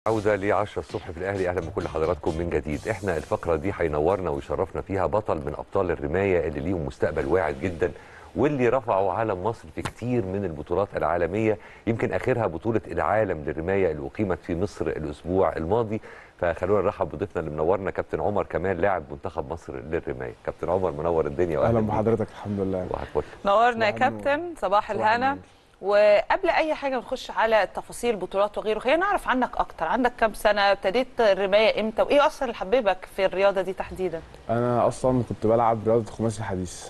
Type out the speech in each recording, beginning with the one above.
عودة ل 10 الصبح في الأهلي أهلا بكل حضراتكم من جديد إحنا الفقرة دي هينورنا ويشرفنا فيها بطل من أبطال الرماية اللي ليهم مستقبل واعد جدا واللي رفعوا علم مصر في كتير من البطولات العالمية يمكن آخرها بطولة العالم للرماية اللي أقيمت في مصر الأسبوع الماضي فخلونا نرحب بضيفنا اللي منورنا كابتن عمر كمال لاعب منتخب مصر للرماية كابتن عمر منور الدنيا اهلا بيك. بحضرتك الحمد لله صباح الفل نورنا يا صباح النور. كابتن صباح صباح الهنا النور. وقبل اي حاجه نخش على تفاصيل بطولات وغيره خلينا نعرف عنك اكتر عندك كام سنه ابتديت الرمايه امتى وايه اصلا اللي حببك في الرياضه دي تحديدا انا اصلا كنت بلعب رياضه الخماسي الحديث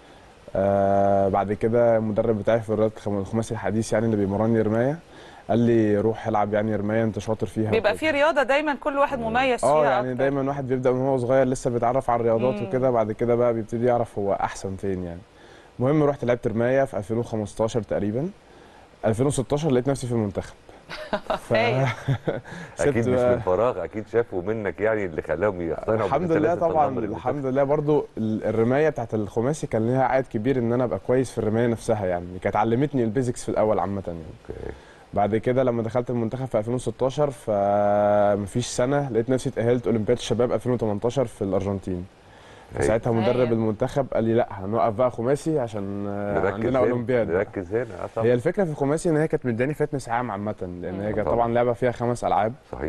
آه بعد كده المدرب بتاعي في رياضه الخم- الخماسي الحديث يعني اللي بيمرني رمايه قال لي روح العب يعني رمايه انت شاطر فيها بيبقى وكده. في رياضه دايما كل واحد مميز فيها اه يعني أكتر. دايما واحد بيبدا من هو صغير لسه بيتعرف على الرياضات مم. وكده بعد كده بقى بيبتدي يعرف هو احسن فين يعني المهم رحت لعبت رمايه في 2015 تقريبا 2016 لقيت نفسي في المنتخب ف... هايل. أكيد سبت مش بقى- من فراغ أكيد شافوا منك يعني اللي خلاهم يقتنعوا الحمد بإن أنت لله لازم طبعا تنضم للمنتخب. الحمد لله برضو ال- الرمايه بتاعت الخماسي كان ليها عائد كبير ان انا ابقى كويس في الرمايه نفسها يعني كانت علمتني البيزكس في الاول عامه يعني أوكي. بعد كده لما دخلت المنتخب في 2016 فمفيش سنه لقيت نفسي اتاهلت اولمبياد الشباب 2018 في الارجنتين هايل. ساعتها مدرب هايل. المنتخب قال لي لا هنوقف بقى خماسي عشان آه، نركز عندنا هنا، اولمبياد بقى. نركز هنا آه طبعا هي الفكره في الخماسي ان هي كانت مداني فتنس عام عامه لان هي كانت طبعاً. طبعا لعبه فيها خمس العاب صحيح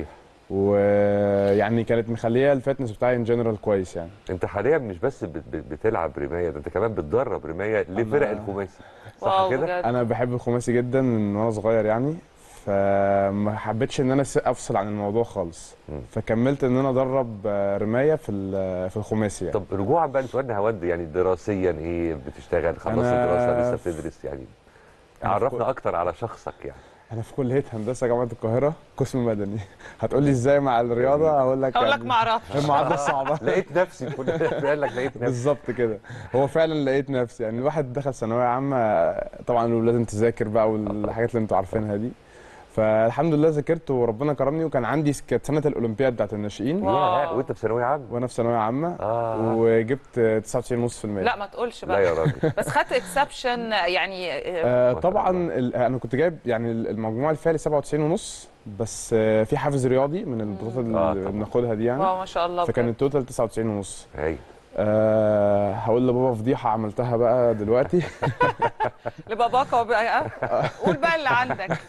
ويعني كانت مخليه الفتنس بتاعي ان جنرال كويس يعني انت حاليا مش بس بت- بت- بتلعب رمايه ده انت كمان بتدرب رمايه لفرق أنا- الخماسي واو صح كده؟ بجد. انا بحب الخماسي جدا من وانا صغير يعني فما حبيتش ان انا س- افصل عن الموضوع خالص مم. فكملت ان انا ادرب آه، رمايه في ال- في الخماسي يعني طب رجوعا بقى لسؤالنا هود يعني دراسيا ايه بتشتغل خلصت أنا دراسه لسه في- بتدرس يعني أنا في عرفنا كل- اكتر على شخصك يعني انا في كليه هندسه جامعه القاهره قسم مدني هتقول لي ازاي مع الرياضه هقول لك هقول لك يعني ما اعرفش المعادله صعبه لقيت نفسي كل قال لك لقيت نفسي بالظبط كده هو فعلا لقيت نفسي يعني الواحد دخل ثانويه عامه طبعا له لازم تذاكر بقى والحاجات اللي انتوا عارفينها دي فالحمد لله ذاكرت وربنا كرمني وكان عندي كانت سنه الاولمبياد بتاعت الناشئين واو. ياه وانت في ثانويه عامه وانا في ثانويه عامه اه وجبت 99.5% لا ما تقولش لا بقى يا راجل بس خدت اكسبشن يعني آه، آه ما شاء طبعا الله. ال- انا كنت جايب يعني المجموع الفعلي 97 ونص بس آه في حافز رياضي من البطولات آه، اللي طبعاً. بناخدها دي يعني واو ما شاء الله فكان بجد. التوتال 99 ونص هاي أه هقول لبابا فضيحه عملتها بقى دلوقتي لباباك هو بقى آه، قول بقى اللي عندك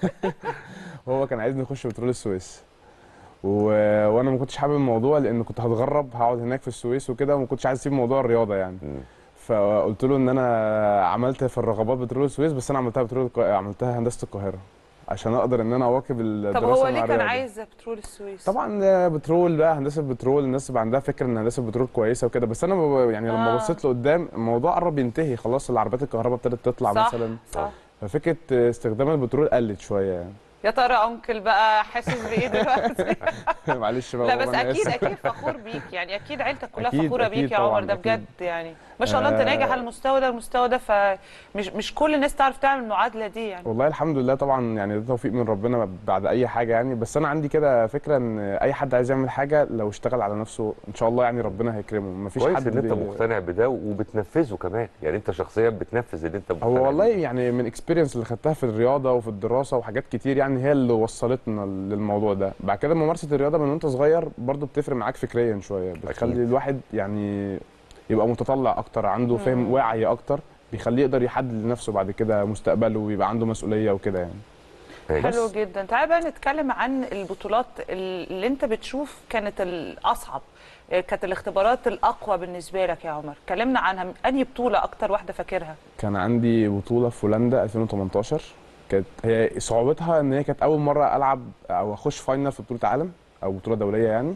هو كان عايزني اخش بترول السويس و... وانا ما كنتش حابب الموضوع لان كنت هتغرب هقعد هناك في السويس وكده وما كنتش عايز اسيب موضوع الرياضه يعني مم. فقلت له ان انا عملت في الرغبات بترول السويس بس انا عملتها بترول الق... عملتها هندسه القاهره عشان اقدر ان انا اواكب الدراسه طب هو مع ليه كان الرياضة. عايز بترول السويس طبعا آه، بترول بقى هندسه بترول الناس بقى عندها فكره ان هندسه بترول كويسه وكده بس انا ب- يعني لما آه. بصيت لقدام الموضوع قرب ينتهي خلاص العربيات الكهرباء ابتدت تطلع صح مثلا صح ففكره استخدام البترول قلت شويه يعني يا ترى انكل بقى حاسس بايه دلوقتي معلش بقى لا بابا، بس أنا اكيد آسف. اكيد فخور بيك يعني اكيد عيلتك كلها أكيد- فخوره أكيد بيك يا عمر طبعاً، ده أكيد. بجد يعني ما شاء الله انت آه. ناجح على المستوى ده المستوى ده فمش مش كل الناس تعرف تعمل المعادله دي يعني والله الحمد لله طبعا يعني ده توفيق من ربنا بعد اي حاجه يعني بس انا عندي كده فكره ان اي حد عايز يعمل حاجه لو اشتغل على نفسه ان شاء الله يعني ربنا هيكرمه مفيش كويس حد ان انت بي- مقتنع بده وبتنفذه كمان يعني انت شخصيا بتنفذ اللي انت مقتنع هو والله بيه. يعني من اكسبيرينس اللي خدتها في الرياضه وفي الدراسه وحاجات كتير يعني هي اللي وصلتنا للموضوع ده بعد كده ممارسه الرياضه من وانت صغير برضو بتفرق معاك فكريا شويه بتخلي أكيد. الواحد يعني يبقى متطلع اكتر عنده فهم مم. واعي اكتر بيخليه يقدر يحدد لنفسه بعد كده مستقبله ويبقى عنده مسؤوليه وكده يعني هاي. حلو بس. جدا تعال بقى نتكلم عن البطولات اللي انت بتشوف كانت الاصعب كانت الاختبارات الاقوى بالنسبه لك يا عمر كلمنا عنها انهي بطوله اكتر واحده فاكرها كان عندي بطولة في هولندا 2018 كانت هي صعوبتها ان هي كانت اول مرة العب او اخش فاينل في بطولة عالم او بطولة دولية يعني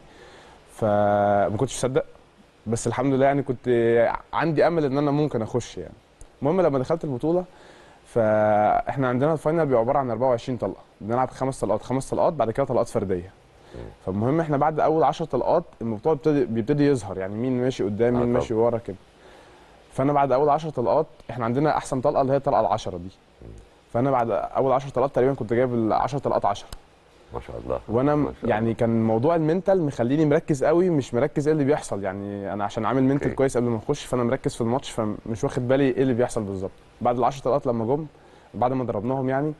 فما كنتش مصدق بس الحمد لله يعني كنت عندي امل ان انا ممكن اخش يعني المهم لما دخلت البطولة فاحنا عندنا الفاينل بيبقى عبارة عن 24 طلقة بنلعب خمس طلقات خمس طلقات بعد كده طلقات فردية فالمهم احنا بعد اول 10 طلقات الموضوع بيبتدي بيبتدي يظهر يعني مين ماشي قدام آه مين طبعا. ماشي ورا كده فانا بعد اول 10 طلقات احنا عندنا احسن طلقه اللي هي الطلقه العشرة دي فانا بعد اول 10 طلقات تقريبا كنت جايب ال 10 طلقات 10 ما شاء الله وانا ما م- شاء يعني كان موضوع المنتال مخليني مركز قوي مش مركز ايه اللي بيحصل يعني انا عشان عامل منتال أوكي. كويس قبل ما اخش فانا مركز في الماتش فمش واخد بالي ايه اللي بيحصل بالظبط بعد ال 10 طلقات لما جم بعد ما ضربناهم يعني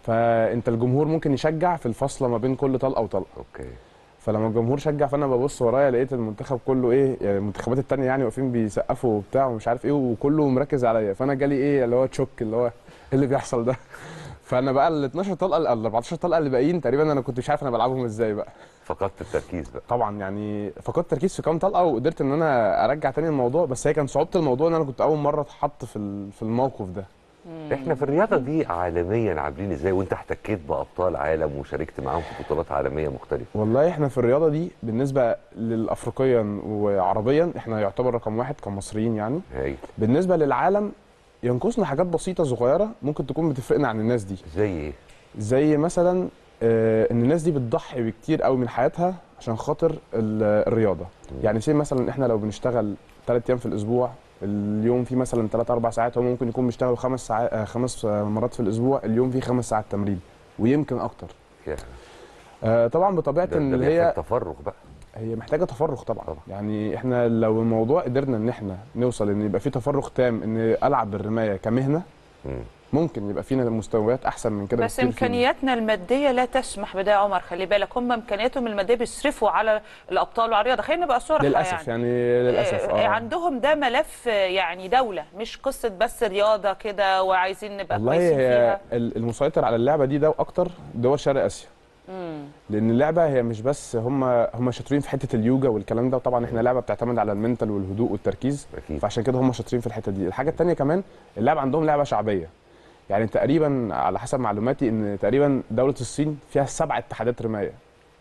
فانت الجمهور ممكن يشجع في الفاصله ما بين كل طلقه وطلقه اوكي فلما الجمهور شجع فانا ببص ورايا لقيت المنتخب كله ايه يعني المنتخبات التانية يعني واقفين بيسقفوا وبتاع ومش عارف ايه وكله مركز عليا فانا جالي ايه اللي هو تشوك اللي هو ايه اللي بيحصل ده فانا بقى ال 12 طلقه ال 14 طلقه اللي باقيين تقريبا انا كنت مش عارف انا بلعبهم ازاي بقى فقدت التركيز بقى طبعا يعني فقدت تركيز في كام طلقه وقدرت ان انا ارجع تاني الموضوع بس هي كان صعوبه الموضوع ان انا كنت اول مره اتحط في ال- في الموقف ده احنا في الرياضه دي عالميا عاملين ازاي وانت احتكيت بابطال عالم وشاركت معاهم في بطولات عالميه مختلفه والله احنا في الرياضه دي بالنسبه للافريقيا وعربيا احنا يعتبر رقم واحد كمصريين يعني هاي بالنسبه للعالم ينقصنا حاجات بسيطه صغيره ممكن تكون بتفرقنا عن الناس دي زي ايه زي مثلا آه، ان الناس دي بتضحي بكتير قوي من حياتها عشان خاطر ال- الرياضه يعني زي مثلا احنا لو بنشتغل ثلاث ايام في الاسبوع اليوم فيه مثلا 3 4 ساعات هو ممكن يكون بيشتغل خمس ساعات آه، خمس آه، مرات في الاسبوع اليوم فيه خمس ساعات تمرين ويمكن اكتر يعني آه، طبعا بطبيعه ده, ان ده اللي هي بيحتاج تفرغ بقى هي محتاجه تفرغ طبعا. طبعا. طبعا يعني احنا لو الموضوع قدرنا ان احنا نوصل ان يبقى في تفرغ تام ان العب بالرمايه كمهنه مم. ممكن يبقى فينا مستويات احسن من كده بس بكتير فينا. امكانياتنا الماديه لا تسمح بده يا عمر خلي بالك هم امكانياتهم الماديه بيصرفوا على الابطال وعلى الرياضه خلينا نبقى صراحه للاسف يعني. يعني للاسف آه، اه عندهم ده ملف آه، يعني دوله مش قصه بس رياضه كده وعايزين نبقى والله كويسين هي فيها ال- المسيطر على اللعبه دي ده اكتر دول شرق اسيا مم. لان اللعبه هي مش بس هم هم شاطرين في حته اليوجا والكلام ده وطبعا احنا لعبه بتعتمد على المنتال والهدوء والتركيز اكيد فعشان كده هم شاطرين في الحته دي الحاجه الثانيه كمان اللعبه عندهم لعبه شعبيه يعني تقريبا على حسب معلوماتي ان تقريبا دوله الصين فيها سبع اتحادات رمايه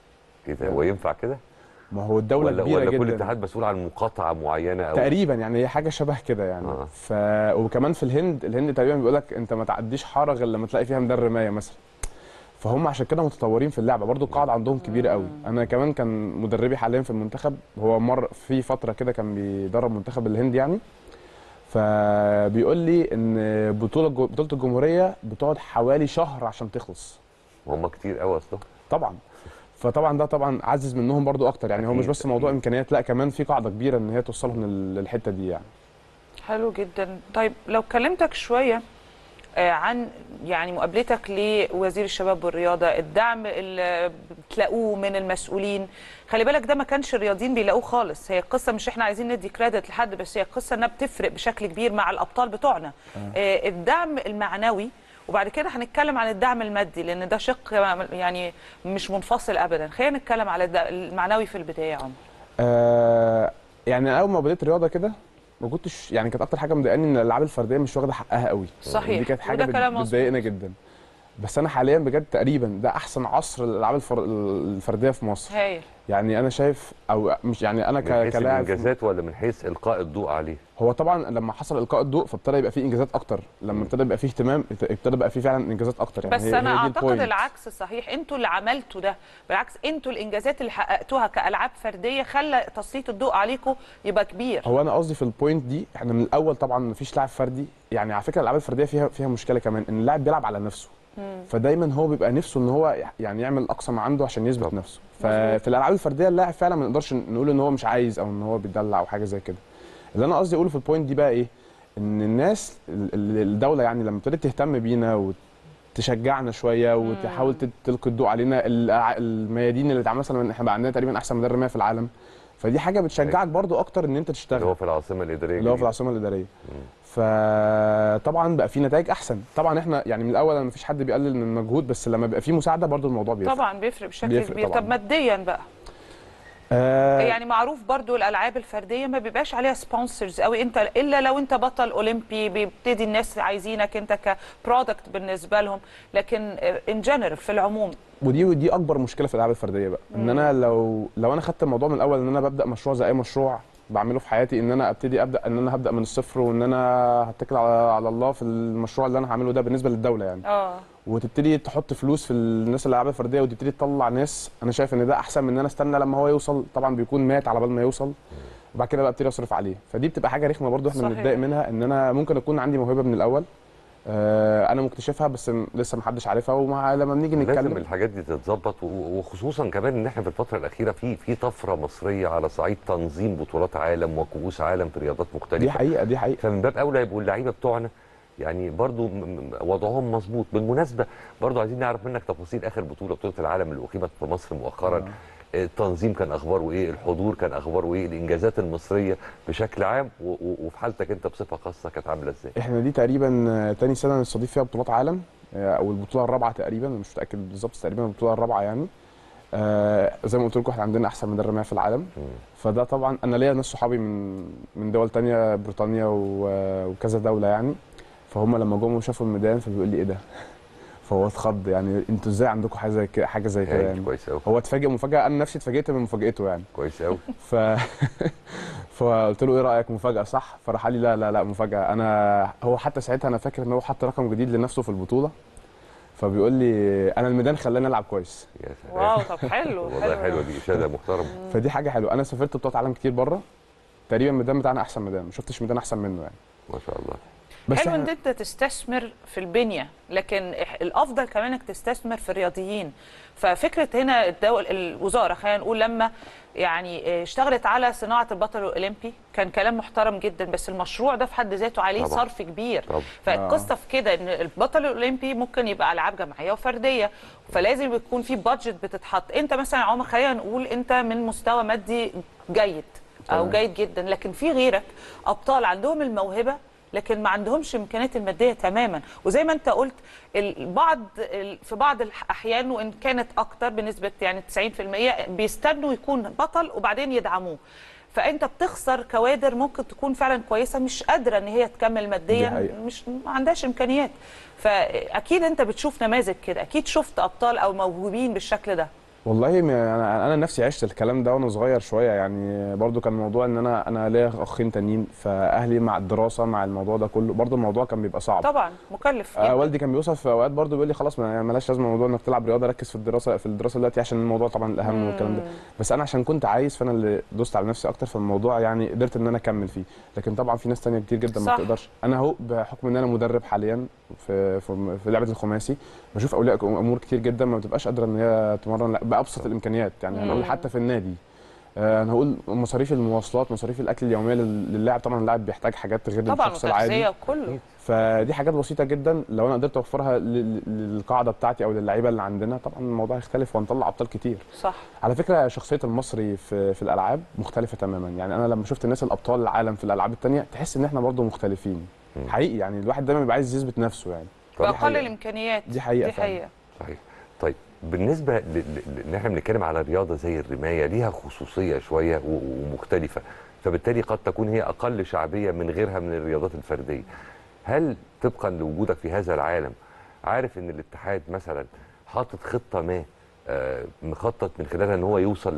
كده هو ينفع كده ما هو الدوله ولا كبيره ولا جدا كل اتحاد مسؤول عن مقاطعه معينه او تقريبا يعني هي حاجه شبه كده يعني آه. ف... وكمان في الهند الهند تقريبا بيقول لك انت ما تعديش حاره غير لما تلاقي فيها ميدان رمايه مثلا فهم عشان كده متطورين في اللعبه برضو القاعده عندهم كبيره قوي انا كمان كان مدربي حاليا في المنتخب هو مر في فتره كده كان بيدرب منتخب الهند يعني فبيقول لي ان بطوله جو- بطوله الجمهوريه بتقعد حوالي شهر عشان تخلص هم كتير قوي اصلا طبعا فطبعا ده طبعا عزز منهم برضو اكتر يعني هو مش أكيد، بس موضوع أكيد. امكانيات لا كمان في قاعده كبيره ان هي توصلهم لل- للحته دي يعني حلو جدا طيب لو كلمتك شويه آه، عن يعني مقابلتك لوزير الشباب والرياضه الدعم اللي بتلاقوه من المسؤولين خلي بالك ده ما كانش الرياضيين بيلاقوه خالص هي القصه مش احنا عايزين ندي كريدت لحد بس هي القصه انها بتفرق بشكل كبير مع الابطال بتوعنا آه، الدعم المعنوي وبعد كده هنتكلم عن الدعم المادي لان ده شق يعني مش منفصل ابدا خلينا نتكلم على الد- المعنوي في البدايه يا عمر آه يعني أنا اول ما بديت رياضه كده ما كنتش يعني كانت اكتر حاجه مضايقاني ان الالعاب الفرديه مش واخده حقها قوي صحيح. دي كانت حاجه وده بت- كلام مظبوط. بتضايقنا جدا بس انا حاليا بجد تقريبا ده احسن عصر للالعاب الفر... الفرديه في مصر هايل يعني انا شايف او مش يعني انا من ك... حيث كلاعب الانجازات ولا من حيث القاء الضوء عليه هو طبعا لما حصل القاء الضوء فابتدى يبقى فيه انجازات اكتر لما ابتدى يبقى فيه اهتمام ابتدى يبقى فيه فعلا انجازات اكتر يعني بس هي- انا هي دي اعتقد البوينت. العكس صحيح انتوا اللي عملتوا ده بالعكس انتوا الانجازات اللي حققتوها كالعاب فرديه خلى تسليط الضوء عليكم يبقى كبير هو انا قصدي في البوينت دي احنا من الاول طبعا مفيش لاعب فردي يعني على فكره الالعاب الفرديه فيها فيها مشكله كمان ان اللاعب بيلعب على نفسه فدايما هو بيبقى نفسه ان هو يعني يعمل اقصى ما عنده عشان يثبت طبعا. نفسه ففي الالعاب الفرديه اللاعب فعلا ما نقدرش نقول ان هو مش عايز او ان هو بيدلع او حاجه زي كده اللي انا قصدي اقوله في البوينت دي بقى ايه ان الناس ال- ال- الدوله يعني لما ابتدت تهتم بينا وتشجعنا شويه وتحاول تت- تلقي الضوء علينا الأع- الميادين اللي اتعمل مثلا احنا بقى عندنا تقريبا احسن مدرب رمايه في العالم فدي حاجه بتشجعك برضو اكتر ان انت اللي تشتغل هو في العاصمه الاداريه اللي هو الجديدة. في العاصمه الاداريه فطبعا بقى في نتائج احسن طبعا احنا يعني من الاول ما فيش حد بيقلل من المجهود بس لما بيبقى في مساعده برضو الموضوع بيفرق طبعا بيفرق بشكل بيفرق كبير طبعاً. طب ماديا بقى آه يعني معروف برضو الالعاب الفرديه ما بيبقاش عليها سبونسرز قوي انت الا لو انت بطل اولمبي بيبتدي الناس عايزينك انت كبرودكت بالنسبه لهم لكن ان جنرال في العموم ودي ودي اكبر مشكله في الالعاب الفرديه بقى ان انا لو لو انا خدت الموضوع من الاول ان انا ببدا مشروع زي اي مشروع بعمله في حياتي ان انا ابتدي ابدا ان انا هبدا من الصفر وان انا هتكل على على الله في المشروع اللي انا هعمله ده بالنسبه للدوله يعني اه وتبتدي تحط فلوس في الناس اللي الالعاب الفرديه وتبتدي تطلع ناس انا شايف ان ده احسن من ان انا استنى لما هو يوصل طبعا بيكون مات على بال ما يوصل وبعد كده بقى ابتدي اصرف عليه فدي بتبقى حاجه رخمه برضو احنا صحيح. بنتضايق منها ان انا ممكن اكون عندي موهبه من الاول آه انا مكتشفها بس م- لسه محدش عارفها ومع لما بنيجي لازم نتكلم الحاجات دي تتظبط و- وخصوصا كمان ان احنا في الفتره الاخيره في في طفره مصريه على صعيد تنظيم بطولات عالم وكؤوس عالم في رياضات دي مختلفه حقيقه دي حقيقه فمن باب اولى يبقوا اللعيبه بتوعنا يعني برضو م- م- وضعهم مظبوط بالمناسبه برضو عايزين نعرف منك تفاصيل اخر بطوله بطوله العالم اللي اقيمت في مصر مؤخرا آه. التنظيم كان اخباره ايه الحضور كان اخباره ايه الانجازات المصريه بشكل عام و- و- وفي حالتك انت بصفه خاصه كانت عامله ازاي احنا دي تقريبا آه، تاني سنه نستضيف فيها بطولات عالم آه، او البطوله الرابعه تقريبا مش متاكد بالظبط بس تقريبا البطوله الرابعه يعني آه، زي ما قلت لكم احنا عندنا احسن مدرب رمايه في العالم مم. فده طبعا انا ليا ناس صحابي من من دول تانية بريطانيا و- وكذا دوله يعني فهم لما جم وشافوا الميدان فبيقول لي ايه ده فهو اتخض يعني انتوا ازاي عندكم حاجه زي كده حاجه زي كده هايل، يعني كويس قوي هو اتفاجئ مفاجاه انا نفسي اتفاجئت من مفاجاته يعني كويس قوي ف فقلت له ايه رايك مفاجاه صح فراح قال لي لا لا لا مفاجاه انا هو حتى ساعتها انا فاكر ان هو حط رقم جديد لنفسه في البطوله فبيقول لي انا الميدان خلاني العب كويس يا سلام واو طب حلو والله حلوه دي اشاده محترمه فدي حاجه حلوه انا سافرت بطولات عالم كتير بره تقريبا الميدان بتاعنا احسن ميدان ما شفتش ميدان احسن منه يعني ما شاء الله بس حلو إحنا- ان انت تستثمر في البنيه لكن إح- الافضل كمان انك تستثمر في الرياضيين ففكره هنا الدول الوزاره خلينا نقول لما يعني اشتغلت على صناعه البطل الاولمبي كان كلام محترم جدا بس المشروع ده في حد ذاته عليه طبعا. صرف كبير طبعا. فالقصه في كده ان البطل الاولمبي ممكن يبقى العاب جماعيه وفرديه فلازم يكون في بادجت بتتحط انت مثلا يا عمر خلينا نقول انت من مستوى مادي جيد او تمام. جيد جدا لكن في غيرك ابطال عندهم الموهبه لكن ما عندهمش امكانيات الماديه تماما وزي ما انت قلت البعض ال- في بعض الاحيان وان كانت اكتر بنسبه يعني 90% بيستنوا يكون بطل وبعدين يدعموه فانت بتخسر كوادر ممكن تكون فعلا كويسه مش قادره ان هي تكمل ماديا حقيقة. مش ما عندهاش امكانيات فاكيد انت بتشوف نماذج كده اكيد شفت ابطال او موهوبين بالشكل ده والله م- انا انا نفسي عشت الكلام ده وانا صغير شويه يعني برضو كان موضوع ان انا انا ليا اخين تانيين فاهلي مع الدراسه مع الموضوع ده كله برضو الموضوع كان بيبقى صعب طبعا مكلف آه جدا والدي كان بيوصل في اوقات برضه بيقول لي خلاص ما ملاش لازمه موضوع انك تلعب رياضه ركز في الدراسه في الدراسه دلوقتي عشان الموضوع طبعا الاهم والكلام ده بس انا عشان كنت عايز فانا اللي دوست على نفسي اكتر فالموضوع يعني قدرت ان انا اكمل فيه لكن طبعا في ناس تانية كتير جدا ما صح. بتقدرش انا اهو بحكم ان انا مدرب حاليا في في, في لعبه الخماسي بشوف اولياء امور كتير جدا ما بتبقاش قادره ان هي تمرن لا، بابسط الامكانيات يعني هنقول مم. حتى في النادي آه، انا هقول مصاريف المواصلات مصاريف الاكل اليوميه لل- للاعب طبعا اللاعب بيحتاج حاجات غير طبعا الشخص العادي وتغذيه وكله فدي حاجات بسيطه جدا لو انا قدرت اوفرها لل- للقاعده بتاعتي او للعيبه اللي عندنا طبعا الموضوع هيختلف وهنطلع ابطال كتير صح على فكره شخصيه المصري في في الالعاب مختلفه تماما يعني انا لما شفت الناس الابطال العالم في الالعاب التانية تحس ان احنا برضو مختلفين مم. حقيقي يعني الواحد دايما بيبقى عايز يثبت نفسه يعني باقل حقيقة. الامكانيات دي حقيقة دي فعلا. حقيقه صحيح طيب بالنسبه ل- ل- ل- ان احنا بنتكلم على رياضه زي الرمايه ليها خصوصيه شويه و- ومختلفه فبالتالي قد تكون هي اقل شعبيه من غيرها من الرياضات الفرديه هل طبقا لوجودك في هذا العالم عارف ان الاتحاد مثلا حاطط خطه ما آه، مخطط من خلالها ان هو يوصل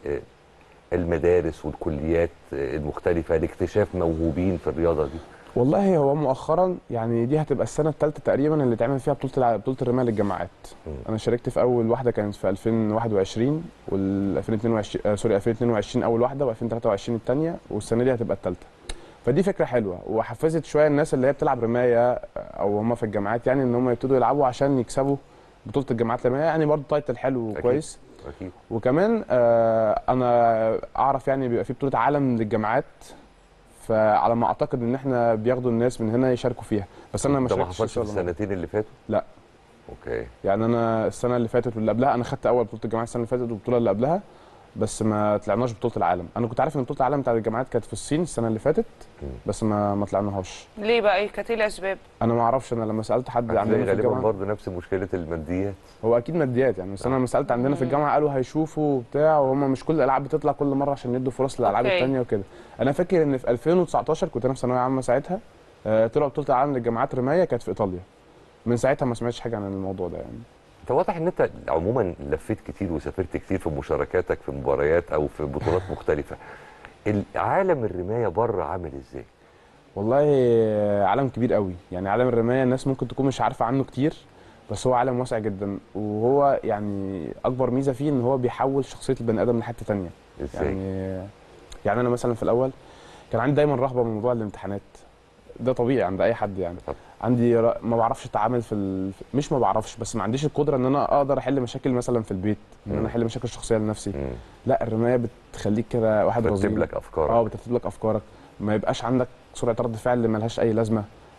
للمدارس والكليات آه، المختلفه لاكتشاف موهوبين في الرياضه دي والله هو مؤخرا يعني دي هتبقى السنه الثالثه تقريبا اللي اتعمل فيها بطوله الع- بطوله الرمايه للجامعات مم. انا شاركت في اول واحده كانت في 2021 وال 2022 آه سوري 2022 اول واحده و2023 الثانيه والسنه دي هتبقى الثالثه فدي فكره حلوه وحفزت شويه الناس اللي هي بتلعب رمايه او هم في الجامعات يعني ان هم يبتدوا يلعبوا عشان يكسبوا بطوله الجامعات الرمايه يعني برضه تايتل حلو أكيد. وكويس اكيد وكمان آه انا اعرف يعني بيبقى في بطوله عالم للجامعات فعلى ما اعتقد ان احنا بياخدوا الناس من هنا يشاركوا فيها بس انا ما ده ما شاركتش إن حصلش شاء في الله. السنتين اللي فاتوا لا. اوكي يعني انا السنه اللي فاتت واللي قبلها انا خدت اول بطوله الجامعات السنه اللي فاتت والبطوله اللي قبلها بس ما طلعناش بطوله العالم انا كنت عارف ان بطوله العالم بتاعت الجامعات كانت في الصين السنه اللي فاتت مم. بس ما ما طلعناهاش ليه بقى ايه كانت ايه الاسباب انا ما اعرفش انا لما سالت حد هتلاقي عندنا في غالبا الجامعه برضه نفس مشكله الماديات هو اكيد ماديات يعني بس انا لما سالت عندنا في الجامعه قالوا هيشوفوا وبتاع وهم مش كل الالعاب بتطلع كل مره عشان يدوا فرص للالعاب أوكي. الثانيه وكده انا فاكر ان في 2019 كنت انا في ثانويه عامه ساعتها آه، طلعوا بطوله العالم للجامعات رمايه كانت في ايطاليا من ساعتها ما سمعتش حاجه عن الموضوع ده يعني انت واضح ان انت عموما لفيت كتير وسافرت كتير في مشاركاتك في مباريات او في بطولات مختلفه العالم الرمايه بره عامل ازاي والله آه، عالم كبير قوي يعني عالم الرمايه الناس ممكن تكون مش عارفه عنه كتير بس هو عالم واسع جدا وهو يعني اكبر ميزه فيه ان هو بيحول شخصيه البني ادم لحته تانية ازاي يعني يعني انا مثلا في الاول كان عندي دايما رهبه من موضوع الامتحانات ده طبيعي عند اي حد يعني طبعا. عندي ر- ما بعرفش اتعامل في ال... مش ما بعرفش بس ما عنديش القدره ان انا اقدر احل مشاكل مثلا في البيت ان مم. انا احل مشاكل شخصيه لنفسي مم. لا الرمايه بتخليك كده واحد ترتب رزين لك افكارك اه بترتب لك افكارك ما يبقاش عندك سرعه رد فعل اللي ملهاش اي لازمه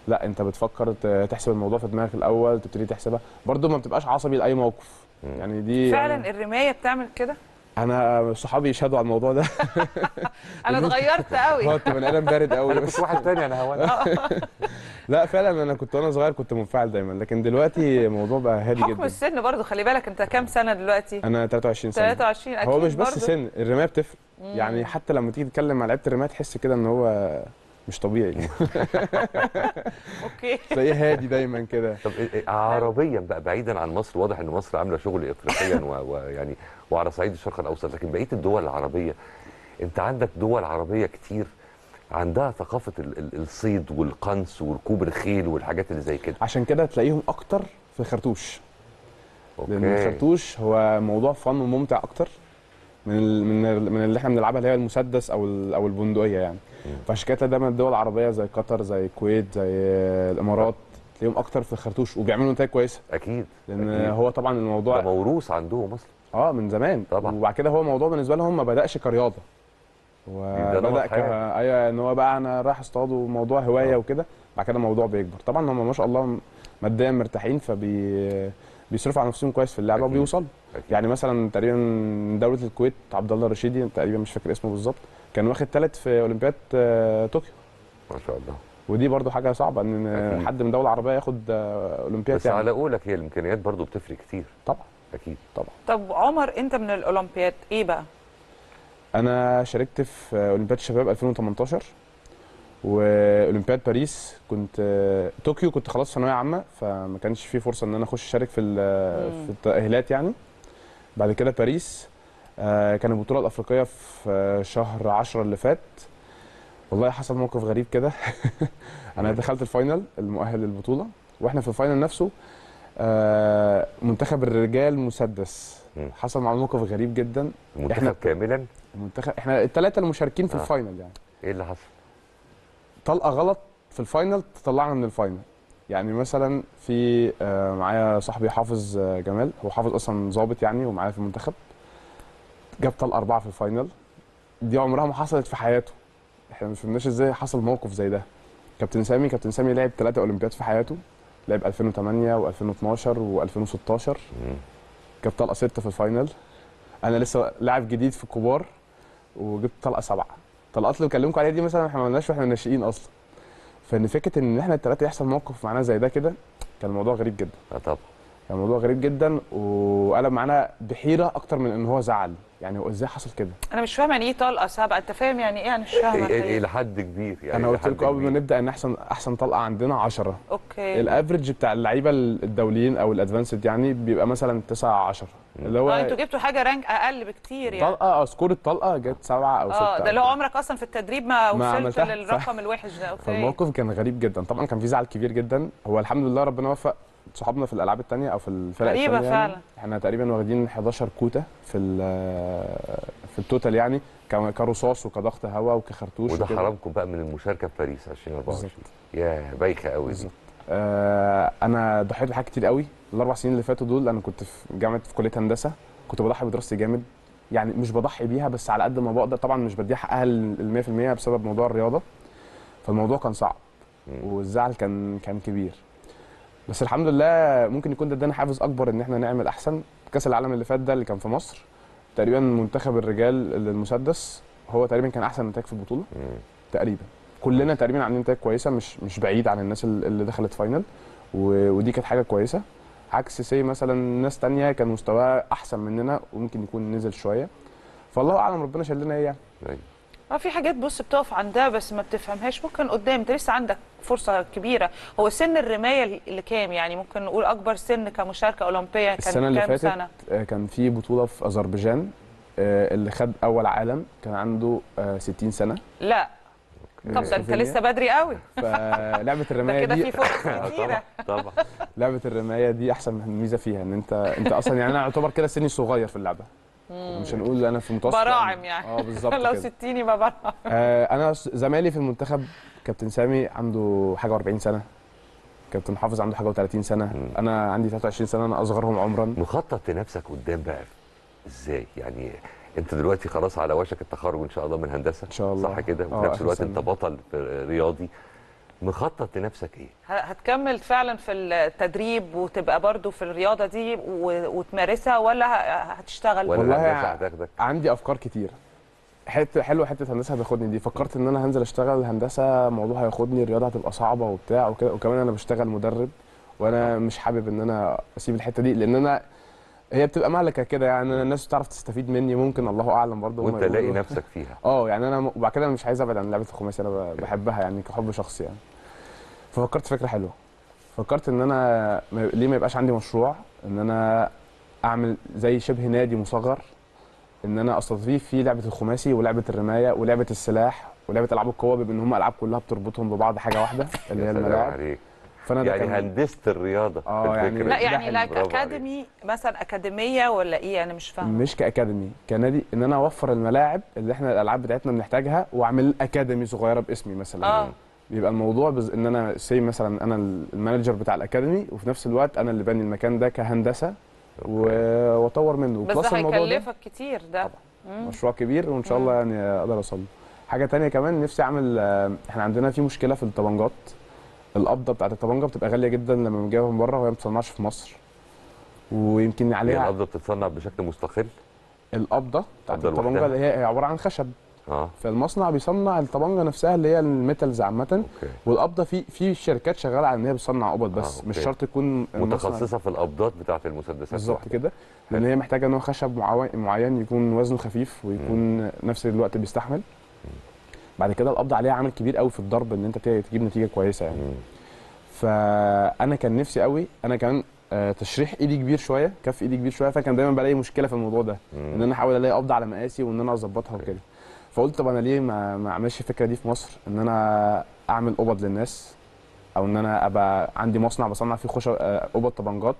لا انت بتفكر ت- تحسب الموضوع في دماغك الاول تبتدي تحسبها برضو ما بتبقاش عصبي لاي موقف مم. يعني دي فعلا الرمايه بتعمل كده انا صحابي يشهدوا على الموضوع ده انا اتغيرت قوي هو انت بني ادم بارد قوي انا كنت واحد تاني انا هوان لا فعلا انا كنت وانا صغير كنت منفعل دايما لكن دلوقتي الموضوع بقى هادي حكم جدا السن برضو خلي بالك انت كام سنه دلوقتي انا 23 سنه 23 اكيد هو مش بس برضو. سن الرمايه بتفرق مم. يعني حتى لما تيجي تتكلم مع لعيبه الرمايه تحس كده ان هو مش طبيعي اوكي تلاقيه هادي دايما كده طب إيه- إيه عربيا بقى بعيدا عن مصر واضح ان مصر عامله شغل افريقيا و- ويعني وعلى صعيد الشرق الاوسط لكن بقيه الدول العربيه انت عندك دول عربيه كتير عندها ثقافه ال- ال- الصيد والقنص وركوب الخيل والحاجات اللي زي كده عشان كده تلاقيهم اكتر في الخرطوش لان اوكي الخرطوش هو موضوع فن وممتع اكتر من ال من ال من اللي احنا بنلعبها اللي هي المسدس او ال- او البندقيه يعني مم. فعشان كده تلاقي دايما الدول العربيه زي قطر زي الكويت زي الامارات تلاقيهم اكتر في الخرطوش وبيعملوا نتائج كويسه اكيد لان أكيد. هو طبعا ده الموضوع موروث عندهم اصلا اه من زمان طبعا. وبعد كده هو الموضوع بالنسبه لهم ما بداش كرياضه ده وبدا نمط ك حياة. ايوه ان هو بقى انا رايح اصطاد وموضوع هوايه آه. وكده بعد كده الموضوع بيكبر طبعا هم ما شاء الله ماديا مرتاحين فبي بيصرفوا على نفسهم كويس في اللعبه أكيد. وبيوصلوا أكيد. يعني مثلا تقريبا دوله الكويت عبد الله الرشيدي تقريبا مش فاكر اسمه بالظبط كان واخد ثالث في اولمبياد آه، طوكيو ما شاء الله ودي برضو حاجه صعبه ان أكيد. حد من دوله عربيه ياخد آه، اولمبياد بس يعني على قولك هي الامكانيات برضو بتفرق كتير طبعا اكيد طبعا طب عمر انت من الاولمبياد ايه بقى انا شاركت في اولمبياد الشباب 2018 واولمبياد باريس كنت طوكيو كنت خلاص ثانويه عامه فما كانش في فرصه ان انا اخش اشارك في ال- مم. في التاهيلات يعني بعد كده باريس آه، كان البطوله الافريقيه في آه، شهر 10 اللي فات والله حصل موقف غريب كده انا دخلت الفاينل المؤهل للبطوله واحنا في الفاينل نفسه آه، منتخب الرجال مسدس مم. حصل معاه موقف غريب جدا المنتخب كاملا المنتخب احنا الثلاثه المشاركين في آه. الفاينل يعني ايه اللي حصل؟ طلقه غلط في الفاينل تطلعنا من الفاينل يعني مثلا في آه، معايا صاحبي حافظ آه، جمال هو حافظ اصلا ظابط يعني ومعايا في المنتخب جاب طلقه اربعه في الفاينل دي عمرها ما حصلت في حياته احنا ما فهمناش ازاي حصل موقف زي ده كابتن سامي كابتن سامي لعب ثلاثه اولمبياد في حياته لعب 2008 و2012 و2016 مم. جاب طلقه سته في الفاينل انا لسه لاعب جديد في الكبار وجبت طلقه سبعه الطلقات اللي بكلمكم عليها دي مثلا احنا ما عملناش واحنا ناشئين اصلا فان فكره ان احنا الثلاثه يحصل موقف معانا زي ده كده كان الموضوع غريب جدا اه طبعا كان الموضوع غريب جدا وقلب معانا بحيره اكتر من ان هو زعل يعني هو ازاي حصل كده انا مش فاهمه يعني ايه طلقه سابقه انت فاهم يعني ايه انا مش فاهمه إيه- إيه الحقيقة. الى حد كبير يعني انا إلى قلت حد لكم قبل ما كبير. نبدا ان احسن احسن طلقه عندنا 10 اوكي الافرج بتاع اللعيبه الدوليين او الادفانسد يعني بيبقى مثلا 9 10 اللي اه انتوا هو جبتوا حاجه رانك اقل بكتير يعني طلقه اه سكور الطلقه جت 7 او 6 اه ده اللي هو عمرك اصلا في التدريب ما ما وصلت عملتها. للرقم الوحش ده اوكي فالموقف كان غريب جدا طبعا كان في زعل كبير جدا هو الحمد لله ربنا وفق صحابنا في الالعاب الثانيه او في الفرق غريبة التانية يعني. فعلا. احنا تقريبا واخدين 11 كوته في في التوتال يعني ك- كرصاص وكضغط هواء وكخرطوش وده وكده. حرامكم بقى من المشاركه في باريس 2024 بالظبط. يا بايخه قوي دي بالظبط آه انا ضحيت بحاجات كتير قوي الاربع سنين اللي فاتوا دول انا كنت في جامعه في كليه هندسه كنت بضحي بدراستي جامد يعني مش بضحي بيها بس على قد ما بقدر طبعا مش بديها حقها ال 100% بسبب موضوع الرياضه فالموضوع كان صعب مم. والزعل كان كان كبير بس الحمد لله ممكن يكون ده ادانا حافز اكبر ان احنا نعمل احسن كاس العالم اللي فات ده اللي كان في مصر تقريبا منتخب الرجال المسدس هو تقريبا كان احسن نتائج في البطوله مم. تقريبا كلنا تقريبا عاملين نتائج كويسه مش مش بعيد عن الناس ال- اللي دخلت فاينل و- ودي كانت حاجه كويسه عكس سي مثلا ناس تانية كان مستواها احسن مننا وممكن يكون نزل شويه فالله اعلم ربنا شال لنا ايه يعني أيوة. اه في حاجات بص بتقف عندها بس ما بتفهمهاش ممكن قدام انت لسه عندك فرصه كبيره هو سن الرمايه اللي كام يعني ممكن نقول اكبر سن كمشاركه اولمبيه كان السنه اللي كام فاتت سنه آه، كان في بطوله في اذربيجان آه، اللي خد اول عالم كان عنده آه، 60 سنه لا طب ده انت سلوفينيا. لسه بدري قوي فلعبه ده الرمايه كده دي في فرص آه، كتيره طبعا طبعا لعبه الرمايه دي احسن من ميزه فيها ان انت انت اصلا يعني انا اعتبر كده سني صغير في اللعبه مش هنقول انا في متوسط براعم يعني اه بالظبط لو كده 60 يبقى براعم آه انا س- زمايلي في المنتخب كابتن سامي عنده حاجه و40 سنه كابتن حافظ عنده حاجه و30 سنه مم. انا عندي 23 سنه انا اصغرهم عمرا مخطط لنفسك قدام بقى ازاي يعني انت دلوقتي خلاص على وشك التخرج ان شاء الله من هندسه إن شاء الله. صح كده آه، وفي نفس آخر الوقت سنة. انت بطل في رياضي مخطط لنفسك ايه ه- هتكمل فعلا في التدريب وتبقى برضو في الرياضه دي و- وتمارسها ولا ه- هتشتغل ولا والله الهندسه ع- هتاخدك عندي افكار كتير حته حلوه حته هندسه هتاخدني دي فكرت ان انا هنزل اشتغل هندسه موضوع هياخدني الرياضه هتبقى صعبه وبتاع وكده وكمان انا بشتغل مدرب وانا مش حابب ان انا اسيب الحته دي لان انا هي بتبقى مهلكه كده يعني انا الناس بتعرف تستفيد مني ممكن الله اعلم برضه هم وانت لاقي يقولوا. نفسك فيها اه يعني انا م- وبعد كده أنا مش عايز ابعد عن لعبه الخماسي انا ب- بحبها يعني كحب شخصي يعني ففكرت فكره حلوه فكرت ان انا ما- ليه ما يبقاش عندي مشروع ان انا اعمل زي شبه نادي مصغر ان انا استضيف فيه لعبه الخماسي ولعبه الرمايه ولعبه السلاح ولعبه العاب القوه بما ان هم العاب كلها بتربطهم ببعض حاجه واحده اللي هي يا سلام الملاعب عليك فانا ده يعني كان هندسه الرياضه في آه، يعني الفكرة لا دي. ده يعني حلو، لايك برافو عليك. اكاديمي مثلا اكاديميه ولا ايه انا مش فاهمه مش كاكاديمي كنادي ان انا اوفر الملاعب اللي احنا الالعاب بتاعتنا بنحتاجها واعمل اكاديمي صغيره باسمي مثلا اه بيبقى الموضوع بز... ان انا سي مثلا انا المانجر بتاع الاكاديمي وفي نفس الوقت انا اللي باني المكان ده كهندسه و... واطور منه بس بلس ده الموضوع ده هيكلفك كتير ده مم. مشروع كبير وان شاء الله يعني اقدر اوصل له حاجه تانية كمان نفسي اعمل آه، احنا عندنا في مشكله في الطبنجات القبضه بتاعت الطبنجه بتبقى غاليه جدا لما بنجيبها من بره وهي ما بتصنعش في مصر ويمكن هي عليها القبضه بتتصنع بشكل مستقل القبضه بتاعت القبضة الطبنجه لوحدها؟ اللي هي هي عباره عن خشب اه فالمصنع بيصنع الطبنجه نفسها اللي هي الميتالز عامه اوكي والقبضه في في شركات شغاله على ان هي بتصنع قبض بس آه، مش أوكي. شرط يكون المصنع- متخصصه في القبضات بتاعه المسدسات بالظبط لوحدها. كده لان هي محتاجه نوع خشب معو- معين يكون وزنه خفيف ويكون نفس الوقت بيستحمل بعد كده القبض عليها عامل كبير قوي في الضرب ان انت ت- تجيب نتيجه كويسه يعني مم. فانا كان نفسي قوي انا كمان آه، تشريح ايدي كبير شويه كف ايدي كبير شويه فكان دايما بلاقي مشكله في الموضوع ده ان مم. انا احاول الاقي قبض على مقاسي وان انا اظبطها وكده فقلت طب انا ليه ما ما اعملش الفكره دي في مصر ان انا اعمل قبض للناس او ان انا ابقى عندي مصنع بصنع فيه خشب آه، قبض طبنجات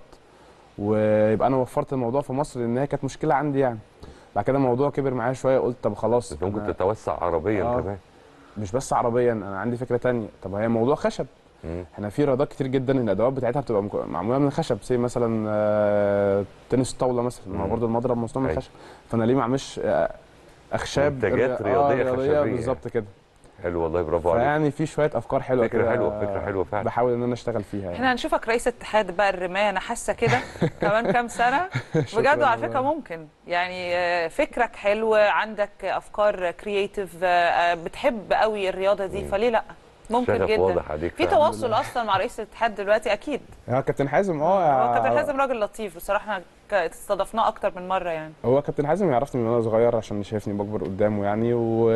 ويبقى انا وفرت الموضوع في مصر لان هي كانت مشكله عندي يعني بعد كده الموضوع كبر معايا شويه قلت طب خلاص انت ممكن أنا تتوسع عربيا آه. كمان مش بس عربيا انا عندي فكره تانية طب هي موضوع خشب مم. احنا في رياضات كتير جدا الادوات بتاعتها بتبقى مك- معموله من الخشب زي مثلا آه، تنس الطاوله مثلا ما هو مم. برضه المضرب مصنوع من أيوة. الخشب فانا ليه ما اعملش آه، اخشاب منتجات آه، رياضية خشبية. بالظبط كده حلو والله برافو عليك فيعني في شويه افكار حلوه فكرة كده حلوة، فكرة حلوة فعلا. بحاول ان انا اشتغل فيها احنا يعني. هنشوفك رئيس اتحاد بقى الرمايه انا حاسه كده كمان كام سنه شكراً بجد وعلى والله. فكره ممكن يعني آه، فكرك حلو عندك افكار كرييتيف بتحب قوي الرياضه دي مم. فليه لا ممكن شغف جدا واضح عليك في فعلا. تواصل اصلا مع رئيس الاتحاد دلوقتي اكيد هو كابتن حازم هو اه كابتن حازم راجل لطيف بصراحه احنا ك- استضفناه اكتر من مره يعني هو كابتن حازم يعرفني من وانا صغير عشان شايفني بكبر قدامه يعني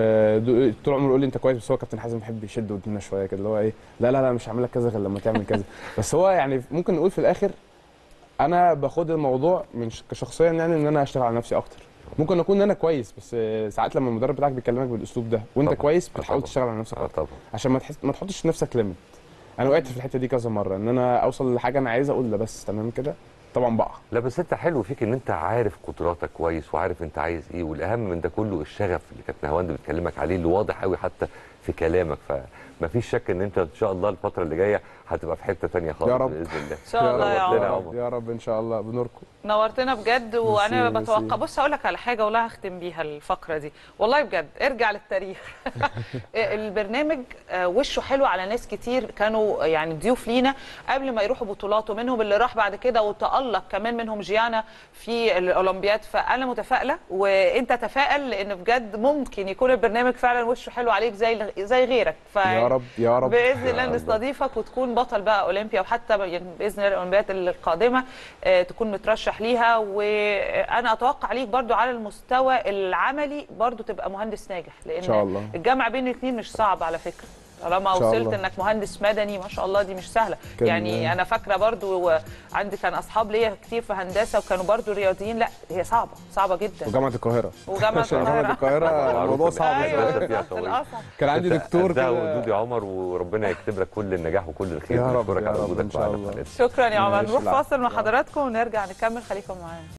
وطول عمره يقول لي انت كويس بس هو كابتن حازم بيحب يشد قدامنا شويه كده اللي هو ايه لا لا لا مش هعمل لك كذا غير لما تعمل كذا بس هو يعني ممكن نقول في الاخر انا باخد الموضوع من ش- كشخصيا يعني ان انا اشتغل على نفسي اكتر ممكن اكون انا كويس بس ساعات لما المدرب بتاعك بيكلمك بالاسلوب ده وانت طبعاً. كويس آه بتحاول طبعاً. تشتغل على نفسك اه اكتر طبعا عشان ما تحس ما تحطش لنفسك ليميت انا وقعت في الحته دي كذا مره ان انا اوصل لحاجه انا عايز اقول لا بس تمام كده طبعا بقع لا بس انت حلو فيك ان انت عارف قدراتك كويس وعارف انت عايز ايه والاهم من ده كله الشغف اللي كانت نهاوند بتكلمك عليه اللي واضح قوي حتى في كلامك فما فيش شك ان انت ان شاء الله الفتره اللي جايه هتبقى في حته تانية خالص يا رب. باذن الله ان شاء الله يا رب لنا عمر عمر. يا رب ان شاء الله بنوركم نورتنا بجد وانا ميرسي، بتوقع ميرسي. بص هقول لك على حاجه والله هختم بيها الفقره دي والله بجد ارجع للتاريخ البرنامج آه، وشه حلو على ناس كتير كانوا يعني ضيوف لينا قبل ما يروحوا بطولات ومنهم اللي راح بعد كده وتالق كمان منهم جيانا في الاولمبياد فانا متفائله وانت تفائل لان بجد ممكن يكون البرنامج فعلا وشه حلو عليك زي زي غيرك ف يا رب يا رب باذن الله يا الله. نستضيفك وتكون بطل بقى اولمبيا وحتى يعني باذن الله الاولمبياد القادمه آه، تكون مترشح ليها وانا اتوقع ليك برضو على المستوى العملي برضو تبقى مهندس ناجح لان ان شاء الله الجمع بين الاثنين مش صعب على فكره طالما إن شاء وصلت الله. انك مهندس مدني ما شاء الله دي مش سهله كان- يعني انا فاكره برضو عندي كان اصحاب ليا كتير في هندسه وكانوا برضو رياضيين لا هي صعبه صعبه جدا وجامعه القاهره وجامعه عشان جامعه القاهره القاهره معروف الموضوع إن صعب الهندسة شويه فيها في طويل. الأصل. كان عندي دكتور ده كده ودود يا عمر وربنا يكتب لك كل النجاح وكل الخير يا رب، بنشكرك يا على رب، وجودك إن شاء معانا الله. في القناة. شكرا يا عمر ماشي، نروح العفو. فاصل مع حضراتكم ونرجع نكمل خليكم معانا